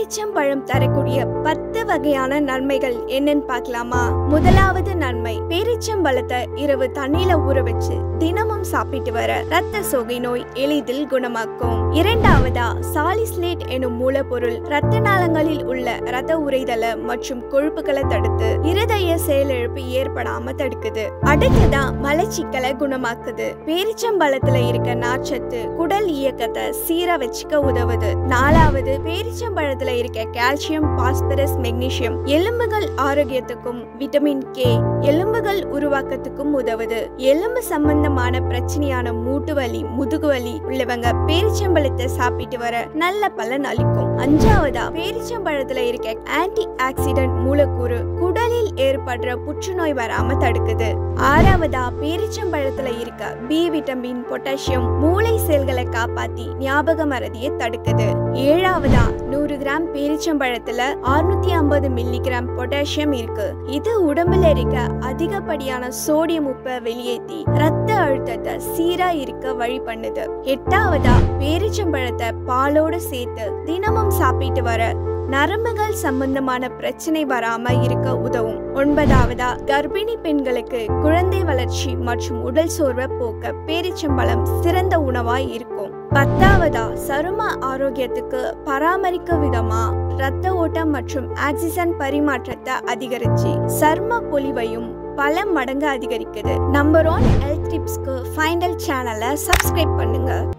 பேரிச்சம்பழம் தரக்கூடிய பத்து வகையான நன்மைகள் என்னன்னு பார்க்கலாமா முதலாவது நன்மை பேரிச்சம்பழத்தை இரவு தண்ணியில ஊற வச்சு தினமும் சாப்பிட்டு வர ரத்த சோகை நோய் எளிதில் குணமாக்கும் இரண்டாவதா சாலிஸ்லேட் எனும் மூலப்பொருள் ரத்த நாளங்களில் உள்ள ரத்த உறைதலை மற்றும் கொழுப்புகளை தடுத்து இருதய செயலிழப்பு ஏற்படாம தடுக்குது அடுத்ததா மலச்சிக்கலை குணமாக்குது பேரிச்சம்பழத்துல இருக்க நார்ச்சத்து குடல் இயக்கத்தை சீரா வச்சுக்க உதவுது நாலாவது பேரிச்சம்பழத்துல இருக்க கால்சியம் பாஸ்பரஸ் மெக்னீசியம் எலும்புகள் ஆரோக்கியத்துக்கும் விட்டமின் கே எலும்புகள் உருவாக்கத்துக்கும் உதவுது எலும்பு சம்பந்தமான பிரச்சனையான மூட்டு வலி முதுகு வலி உள்ளவங்க பேரிச்சம்பழத்தை சாப்பிட்டு வர நல்ல பலன் அளிக்கும் அஞ்சாவதா பேரிச்சம்பழத்துல இருக்க ஆன்டி ஆக்சிடென்ட் மூலக்கூறு குடலில் ஏற்படுற புற்றுநோய் வராம தடுக்குது ஆறாவதா பேரிச்சம்பழத்துல இருக்க பி விட்டமின் பொட்டாசியம் மூளை செல்களை காப்பாத்தி ஞாபக மறதியை தடுக்குது ஏழாவதா நூறு கிராம் பேரிச்சம்பழத்துல அறுநூத்தி ஐம்பது மில்லி கிராம் பொட்டாசியம் இருக்கு இது உடம்புல இருக்க அதிகப்படியான சோடியம் உப்பை வெளியேற்றி ரத்த அழுத்தத்தை சீரா இருக்க வழி பண்ணுது எட்டாவதா பேரிச்சம்பழத்தை பாலோடு சேர்த்து தினமும் சாப்பிட்டு வர நரம்புகள் சம்பந்தமான பிரச்சனை வராம இருக்க உதவும் ஒன்பதாவதா கர்ப்பிணி பெண்களுக்கு குழந்தை வளர்ச்சி மற்றும் உடல் சோர்வை போக்க பேரிச்சம்பழம் சிறந்த உணவாய் இருக்கும் பத்தாவதா சரும ஆரோக்கியத்துக்கு பராமரிக்க விதமா ரத்த ஓட்டம் மற்றும் ஆக்சிஜன் பரிமாற்றத்தை அதிகரிச்சு சர்ம பொலிவையும் பல மடங்கு அதிகரிக்குது நம்பர் ஒன் ஹெல்த் டிப்ஸ்க்கு ஃபைனல் சேனலை சப்ஸ்கிரைப் பண்ணுங்க